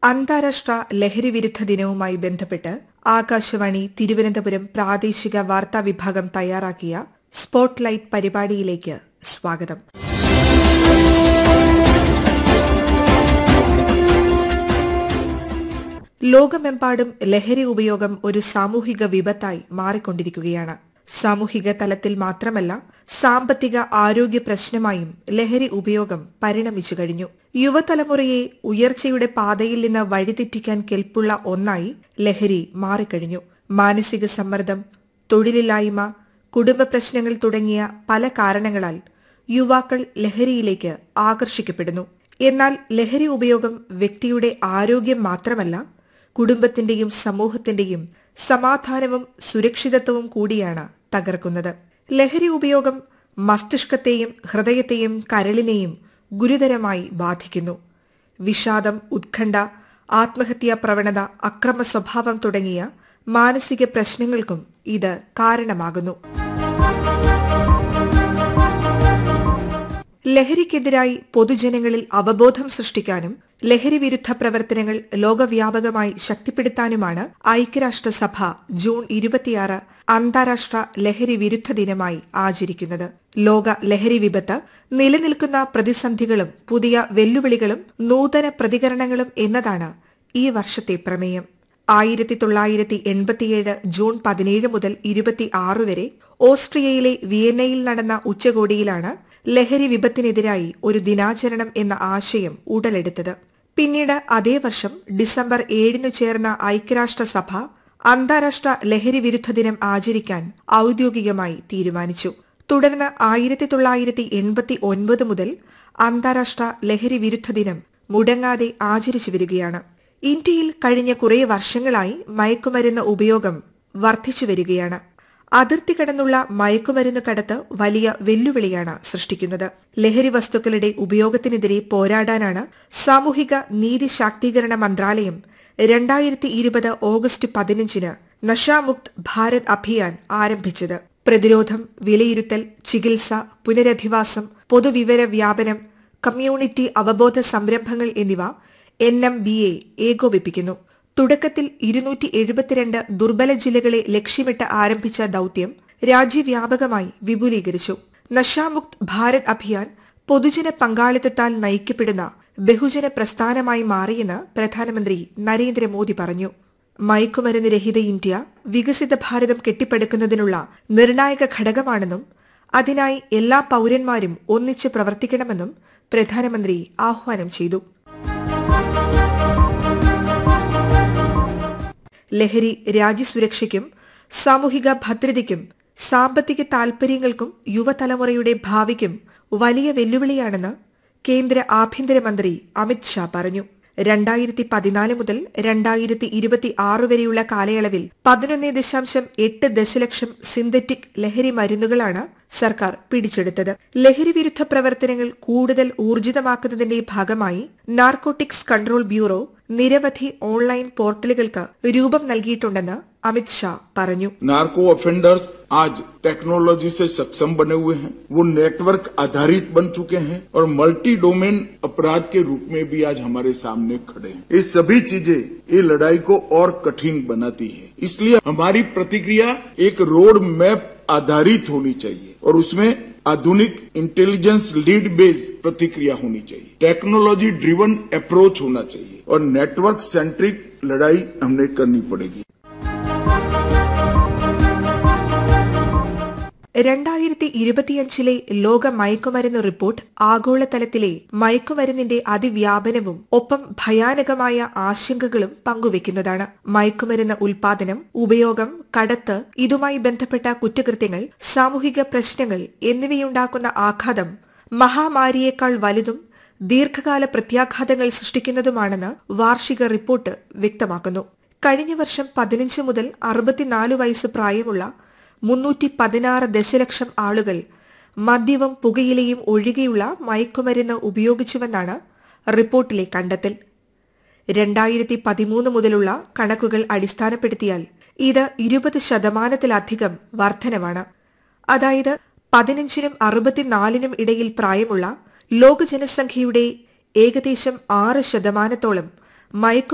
അന്താരാഷ്ട്ര ലഹരി വിരുദ്ധ ദിനവുമായി ബന്ധപ്പെട്ട് ആകാശവാണി തിരുവനന്തപുരം പ്രാദേശിക വാർത്താ വിഭാഗം തയ്യാറാക്കിയ സ്പോട്ട്ലൈറ്റ് പരിപാടിയിലേക്ക് സ്വാഗതം ലോകമെമ്പാടും ലഹരി ഉപയോഗം ഒരു സാമൂഹിക വിപത്തായി മാറിക്കൊണ്ടിരിക്കുകയാണ് സാമൂഹിക തലത്തിൽ മാത്രമല്ല സാമ്പത്തിക ആരോഗ്യ പ്രശ്നമായും ലഹരി ഉപയോഗം പരിണമിച്ചു കഴിഞ്ഞു യുവതലമുറയെ ഉയർച്ചയുടെ പാതയിൽ നിന്ന് വഴിതെറ്റിക്കാൻ കെൽപ്പുള്ള ഒന്നായി ലഹരി മാറിക്കഴിഞ്ഞു മാനസിക സമ്മർദ്ദം തൊഴിലില്ലായ്മ കുടുംബ പ്രശ്നങ്ങൾ തുടങ്ങിയ പല കാരണങ്ങളാൽ യുവാക്കൾ ലഹരിയിലേക്ക് ആകർഷിക്കപ്പെടുന്നു എന്നാൽ ലഹരി ഉപയോഗം വ്യക്തിയുടെ ആരോഗ്യം മാത്രമല്ല കുടുംബത്തിന്റെയും സമൂഹത്തിന്റെയും സമാധാനവും സുരക്ഷിതത്വവും കൂടിയാണ് തകർക്കുന്നത് ലഹരി ഉപയോഗം മസ്തിഷ്കത്തെയും ഹൃദയത്തെയും കരളിനെയും ഗുരുതരമായി ബാധിക്കുന്നു വിഷാദം ഉത്കണ്ഠ ആത്മഹത്യാ പ്രവണത അക്രമ സ്വഭാവം തുടങ്ങിയ മാനസിക പ്രശ്നങ്ങൾക്കും ഇത് കാരണമാകുന്നു ലഹരിക്കെതിരായി പൊതുജനങ്ങളിൽ അവബോധം സൃഷ്ടിക്കാനും ലഹരി വിരുദ്ധ പ്രവർത്തനങ്ങൾ ലോകവ്യാപകമായി ശക്തിപ്പെടുത്താനുമാണ് ഐക്യരാഷ്ട്രസഭ ജൂൺ ഇരുപത്തിയാറ് അന്താരാഷ്ട്ര ലഹരി വിരുദ്ധ ദിനമായി ആചരിക്കുന്നത് ലോക ലഹരി വിപത്ത് നിലനിൽക്കുന്ന പ്രതിസന്ധികളും പുതിയ വെല്ലുവിളികളും നൂതന പ്രതികരണങ്ങളും എന്നതാണ് ഈ വർഷത്തെ പ്രമേയം ആയിരത്തി തൊള്ളായിരത്തി എൺപത്തിയേഴ് ജൂൺ പതിനേഴ് മുതൽ ഇരുപത്തി ആറ് വരെ ഓസ്ട്രിയയിലെ വിയന്നയിൽ നടന്ന ഉച്ചകോടിയിലാണ് ലഹരി വിപത്തിനെതിരായി ഒരു ദിനാചരണം എന്ന ആശയം ഉടലെടുത്തത് പിന്നീട് അതേ വർഷം ഡിസംബർ ഏഴിനു ചേർന്ന ഐക്യരാഷ്ട്രസഭ അന്താരാഷ്ട്ര ലഹരി വിരുദ്ധ ദിനം ആചരിക്കാൻ ഔദ്യോഗികമായി തീരുമാനിച്ചു തുടർന്ന് ആയിരത്തി തൊള്ളായിരത്തി എൺപത്തി ഒൻപത് മുതൽ അന്താരാഷ്ട്ര ലഹരി വിരുദ്ധ ദിനം മുടങ്ങാതെ ആചരിച്ചു വരികയാണ് ഇന്ത്യയിൽ കഴിഞ്ഞ കുറേ വർഷങ്ങളായി മയക്കുമരുന്ന് ഉപയോഗം വർദ്ധിച്ചു വരികയാണ് അതിർത്തി കടന്നുള്ള മയക്കുമരുന്ന് കടത്ത് വലിയ വെല്ലുവിളിയാണ് സൃഷ്ടിക്കുന്നത് ലഹരി വസ്തുക്കളുടെ ഉപയോഗത്തിനെതിരെ പോരാടാനാണ് സാമൂഹിക നീതി ശാക്തീകരണ മന്ത്രാലയം രണ്ടായിരത്തി ഇരുപത് ഓഗസ്റ്റ് പതിനഞ്ചിന് നഷാമുക്ത് ഭാരത് അഭിയാൻ ആരംഭിച്ചത് പ്രതിരോധം വിലയിരുത്തൽ ചികിത്സ പുനരധിവാസം പൊതുവിവര വ്യാപനം കമ്മ്യൂണിറ്റി അവബോധ സംരംഭങ്ങൾ എന്നിവ എൻ എം ബി എ ഏകോപിപ്പിക്കുന്നു തുടക്കത്തിൽ ഇരുന്നൂറ്റി എഴുപത്തിരണ്ട് ദുർബല ജില്ലകളെ ലക്ഷ്യമിട്ട് ആരംഭിച്ച ദൌത്യം രാജ്യവ്യാപകമായി വിപുലീകരിച്ചു നഷാമുക്ത് ഭാരത് അഭിയാൻ പൊതുജന പങ്കാളിത്തത്താൽ നയിക്കപ്പെടുന്ന ബഹുജന പ്രസ്ഥാനമായി മാറിയെന്ന് പ്രധാനമന്ത്രി നരേന്ദ്രമോദി പറഞ്ഞു മയക്കുമരുന്ന് രഹിത ഇന്ത്യ വികസിത ഭാരതം കെട്ടിപ്പടുക്കുന്നതിനുള്ള നിർണായക ഘടകമാണെന്നും അതിനായി എല്ലാ പൌരന്മാരും ഒന്നിച്ച് പ്രവർത്തിക്കണമെന്നും പ്രധാനമന്ത്രി ആഹ്വാനം ചെയ്തു ലഹരി രാജ്യസുരക്ഷയ്ക്കും സാമൂഹിക ഭദ്രതയ്ക്കും സാമ്പത്തിക താൽപര്യങ്ങൾക്കും യുവതലമുറയുടെ ഭാവിക്കും വലിയ വെല്ലുവിളിയാണെന്ന് കേന്ദ്ര ആഭ്യന്തരമന്ത്രി അമിത് ഷാ പറഞ്ഞു രണ്ടായിരത്തി പതിനാല് മുതൽ രണ്ടായിരത്തി ഇരുപത്തി ആറ് വരെയുള്ള കാലയളവിൽ പതിനൊന്ന് ദശാംശം എട്ട് ദശലക്ഷം സിന്തറ്റിക് ലഹരി മരുന്നുകളാണ് സർക്കാർ പിടിച്ചെടുത്തത് ലഹരി വിരുദ്ധ പ്രവർത്തനങ്ങൾ കൂടുതൽ ഊർജിതമാക്കുന്നതിന്റെ ഭാഗമായി നാർക്കോട്ടിക്സ് കൺട്രോൾ ബ്യൂറോ നിരവധി ഓൺലൈൻ പോർട്ടലുകൾക്ക് രൂപം നൽകിയിട്ടുണ്ടെന്ന് अमित शाह പറഞ്ഞു नार्को ऑफेंडर्स आज टेक्नोलॉजी से सक्षम बने हुए हैं वो नेटवर्क आधारित बन चुके हैं और मल्टी डोमेन अपराध के रूप में भी आज हमारे सामने खड़े हैं ये सभी चीजें ये लड़ाई को और कठिन बनाती है इसलिए हमारी प्रतिक्रिया एक रोड मैप आधारित होनी चाहिए और उसमें आधुनिक इंटेलिजेंस लीड बेस्ड प्रतिक्रिया होनी चाहिए टेक्नोलॉजी ड्रिवन अप्रोच होना चाहिए और नेटवर्क सेंट्रिक लड़ाई हमने करनी पड़ेगी രണ്ടായിരത്തി ഇരുപത്തിയഞ്ചിലെ ലോക മയക്കുമരുന്ന് റിപ്പോർട്ട് ആഗോളതലത്തിലെ മയക്കുമരുന്നിന്റെ അതിവ്യാപനവും ഒപ്പം ഭയാനകമായ ആശങ്കകളും പങ്കുവെക്കുന്നതാണ് മയക്കുമരുന്ന് ഉൽപാദനം ഉപയോഗം കടത്ത് ഇതുമായി ബന്ധപ്പെട്ട കുറ്റകൃത്യങ്ങൾ സാമൂഹിക പ്രശ്നങ്ങൾ എന്നിവയുണ്ടാക്കുന്ന ആഘാതം മഹാമാരിയേക്കാൾ വലുതും ദീർഘകാല പ്രത്യാഘാതങ്ങൾ സൃഷ്ടിക്കുന്നതുമാണെന്ന് വാർഷിക റിപ്പോർട്ട് വ്യക്തമാക്കുന്നു കഴിഞ്ഞ വർഷം പതിനഞ്ച് മുതൽ അറുപത്തിനാല് വയസ്സ് പ്രായമുള്ള മുന്നൂറ്റി പതിനാറ് ദശലക്ഷം ആളുകൾ മദ്യവും പുകയിലയും ഒഴികെയുള്ള മയക്കുമരുന്ന് ഉപയോഗിച്ചുവെന്നാണ് റിപ്പോർട്ടിലെ കണ്ടെത്തൽ രണ്ടായിരത്തി പതിമൂന്ന് മുതലുള്ള കണക്കുകൾ അടിസ്ഥാനപ്പെടുത്തിയാൽ ഇത് ഇരുപത് ശതമാനത്തിലധികം വർധനവാണ് അതായത് പതിനഞ്ചിനും അറുപത്തിനാലിനും ഇടയിൽ പ്രായമുള്ള ലോക ജനസംഖ്യയുടെ ഏകദേശം ആറ് ശതമാനത്തോളം മയക്കു